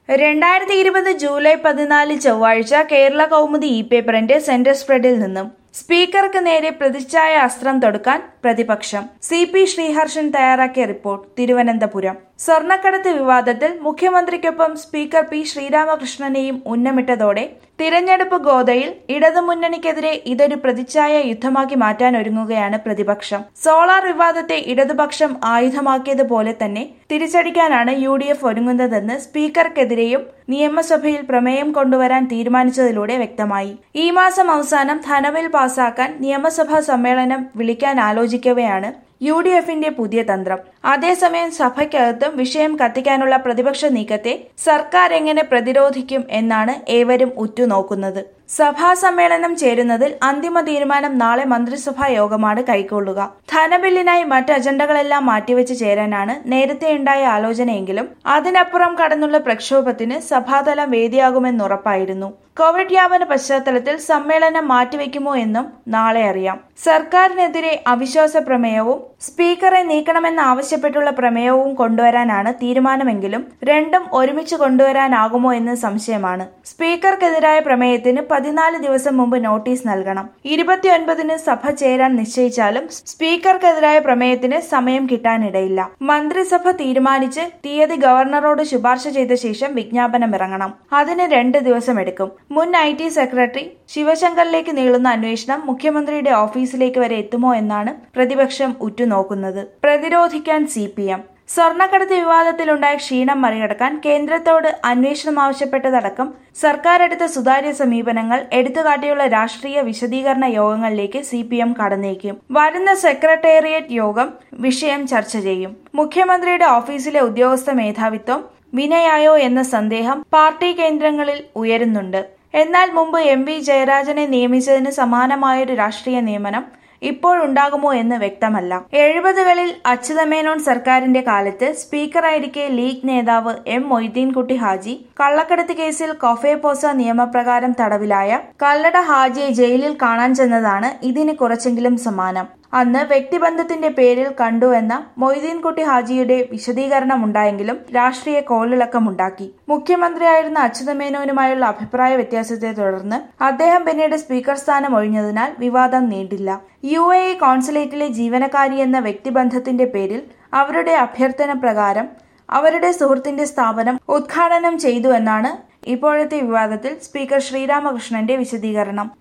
രണ്ടായിരത്തി ഇരുപത് ജൂലൈ പതിനാല് ചൊവ്വാഴ്ച കേരള കൗമുദി ഇ പേപ്പറിന്റെ സെന്റർ സ്പ്രെഡിൽ നിന്നും സ്പീക്കർക്ക് നേരെ പ്രതിച്ഛായ അസ്ത്രം തൊടുക്കാൻ പ്രതിപക്ഷം സി പി ശ്രീഹർഷൻ തയ്യാറാക്കിയ റിപ്പോർട്ട് തിരുവനന്തപുരം സ്വർണ്ണക്കടത്ത് വിവാദത്തിൽ മുഖ്യമന്ത്രിക്കൊപ്പം സ്പീക്കർ പി ശ്രീരാമകൃഷ്ണനെയും ഉന്നമിട്ടതോടെ തിരഞ്ഞെടുപ്പ് ഗോതയിൽ ഇടതുമുന്നണിക്കെതിരെ ഇതൊരു പ്രതിച്ഛായ യുദ്ധമാക്കി മാറ്റാൻ ഒരുങ്ങുകയാണ് പ്രതിപക്ഷം സോളാർ വിവാദത്തെ ഇടതുപക്ഷം ആയുധമാക്കിയതുപോലെ തന്നെ തിരിച്ചടിക്കാനാണ് യു ഡി എഫ് ഒരുങ്ങുന്നതെന്ന് സ്പീക്കർക്കെതിരെയും നിയമസഭയിൽ പ്രമേയം കൊണ്ടുവരാൻ തീരുമാനിച്ചതിലൂടെ വ്യക്തമായി ഈ മാസം അവസാനം ധനബിൽ പാസാക്കാൻ നിയമസഭാ സമ്മേളനം വിളിക്കാൻ ആലോചിക്കവെയാണ് യു ഡി എഫിന്റെ പുതിയ തന്ത്രം അതേസമയം സഭയ്ക്കകത്തും വിഷയം കത്തിക്കാനുള്ള പ്രതിപക്ഷ നീക്കത്തെ സർക്കാർ എങ്ങനെ പ്രതിരോധിക്കും എന്നാണ് ഏവരും ഉറ്റുനോക്കുന്നത് സഭാ സമ്മേളനം ചേരുന്നതിൽ അന്തിമ തീരുമാനം നാളെ മന്ത്രിസഭാ യോഗമാണ് കൈക്കൊള്ളുക ധനബില്ലിനായി മറ്റ് അജണ്ടകളെല്ലാം മാറ്റിവെച്ച് ചേരാനാണ് നേരത്തെയുണ്ടായ ആലോചനയെങ്കിലും അതിനപ്പുറം കടന്നുള്ള പ്രക്ഷോഭത്തിന് സഭാതലം വേദിയാകുമെന്നുറപ്പായിരുന്നു കോവിഡ് വ്യാപന പശ്ചാത്തലത്തിൽ സമ്മേളനം മാറ്റിവെക്കുമോ എന്നും നാളെ അറിയാം സർക്കാരിനെതിരെ അവിശ്വാസ പ്രമേയവും സ്പീക്കറെ നീക്കണമെന്ന് ആവശ്യപ്പെട്ടുള്ള പ്രമേയവും കൊണ്ടുവരാനാണ് തീരുമാനമെങ്കിലും രണ്ടും ഒരുമിച്ച് കൊണ്ടുവരാനാകുമോ എന്ന് സംശയമാണ് സ്പീക്കർക്കെതിരായ പ്രമേയത്തിന് പതിനാല് ദിവസം മുമ്പ് നോട്ടീസ് നൽകണം ഇരുപത്തിയൊൻപതിന് സഭ ചേരാൻ നിശ്ചയിച്ചാലും സ്പീക്കർക്കെതിരായ പ്രമേയത്തിന് സമയം കിട്ടാനിടയില്ല മന്ത്രിസഭ തീരുമാനിച്ച് തീയതി ഗവർണറോട് ശുപാർശ ചെയ്ത ശേഷം വിജ്ഞാപനം ഇറങ്ങണം അതിന് രണ്ട് ദിവസം എടുക്കും മുൻ ഐ ടി സെക്രട്ടറി ശിവശങ്കറിലേക്ക് നീളുന്ന അന്വേഷണം മുഖ്യമന്ത്രിയുടെ ഓഫീസിലേക്ക് വരെ എത്തുമോ എന്നാണ് പ്രതിപക്ഷം ഉറ്റുനോക്കുന്നത് പ്രതിരോധിക്കാൻ സി പി എം സ്വർണ്ണക്കടത്ത് വിവാദത്തിലുണ്ടായ ക്ഷീണം മറികടക്കാൻ കേന്ദ്രത്തോട് അന്വേഷണം ആവശ്യപ്പെട്ടതടക്കം സർക്കാർ എടുത്ത സുതാര്യ സമീപനങ്ങൾ എടുത്തുകാട്ടിയുള്ള രാഷ്ട്രീയ വിശദീകരണ യോഗങ്ങളിലേക്ക് സി പി എം കടന്നേക്കും വരുന്ന സെക്രട്ടേറിയറ്റ് യോഗം വിഷയം ചർച്ച ചെയ്യും മുഖ്യമന്ത്രിയുടെ ഓഫീസിലെ ഉദ്യോഗസ്ഥ മേധാവിത്വം വിനയായോ എന്ന സന്ദേഹം പാർട്ടി കേന്ദ്രങ്ങളിൽ ഉയരുന്നുണ്ട് എന്നാൽ മുമ്പ് എം വി ജയരാജനെ നിയമിച്ചതിന് സമാനമായൊരു രാഷ്ട്രീയ നിയമനം ഇപ്പോഴുണ്ടാകുമോ എന്ന് വ്യക്തമല്ല എഴുപതുകളിൽ അച്യുതമേനോൻ സർക്കാരിന്റെ കാലത്ത് സ്പീക്കറായിരിക്കെ ലീഗ് നേതാവ് എം മൊയ്തീൻകുട്ടി ഹാജി കള്ളക്കടത്ത് കേസിൽ കൊഫേപോസ നിയമപ്രകാരം തടവിലായ കല്ലട ഹാജിയെ ജയിലിൽ കാണാൻ ചെന്നതാണ് ഇതിന് കുറച്ചെങ്കിലും സമാനം അന്ന് വ്യക്തിബന്ധത്തിന്റെ പേരിൽ കണ്ടുവെന്ന മൊയ്തീൻകുട്ടി ഹാജിയുടെ വിശദീകരണം ഉണ്ടായെങ്കിലും രാഷ്ട്രീയ കോളിളക്കമുണ്ടാക്കി മുഖ്യമന്ത്രിയായിരുന്ന അച്യുതമേനോനുമായുള്ള അഭിപ്രായ വ്യത്യാസത്തെ തുടർന്ന് അദ്ദേഹം പിന്നീട് സ്പീക്കർ സ്ഥാനം ഒഴിഞ്ഞതിനാൽ വിവാദം നീണ്ടില്ല യു എ ഇ കോൺസുലേറ്റിലെ ജീവനക്കാരി എന്ന വ്യക്തിബന്ധത്തിന്റെ പേരിൽ അവരുടെ അഭ്യർത്ഥന പ്രകാരം അവരുടെ സുഹൃത്തിന്റെ സ്ഥാപനം ഉദ്ഘാടനം ചെയ്തു എന്നാണ് ഇപ്പോഴത്തെ വിവാദത്തിൽ സ്പീക്കർ ശ്രീരാമകൃഷ്ണന്റെ വിശദീകരണം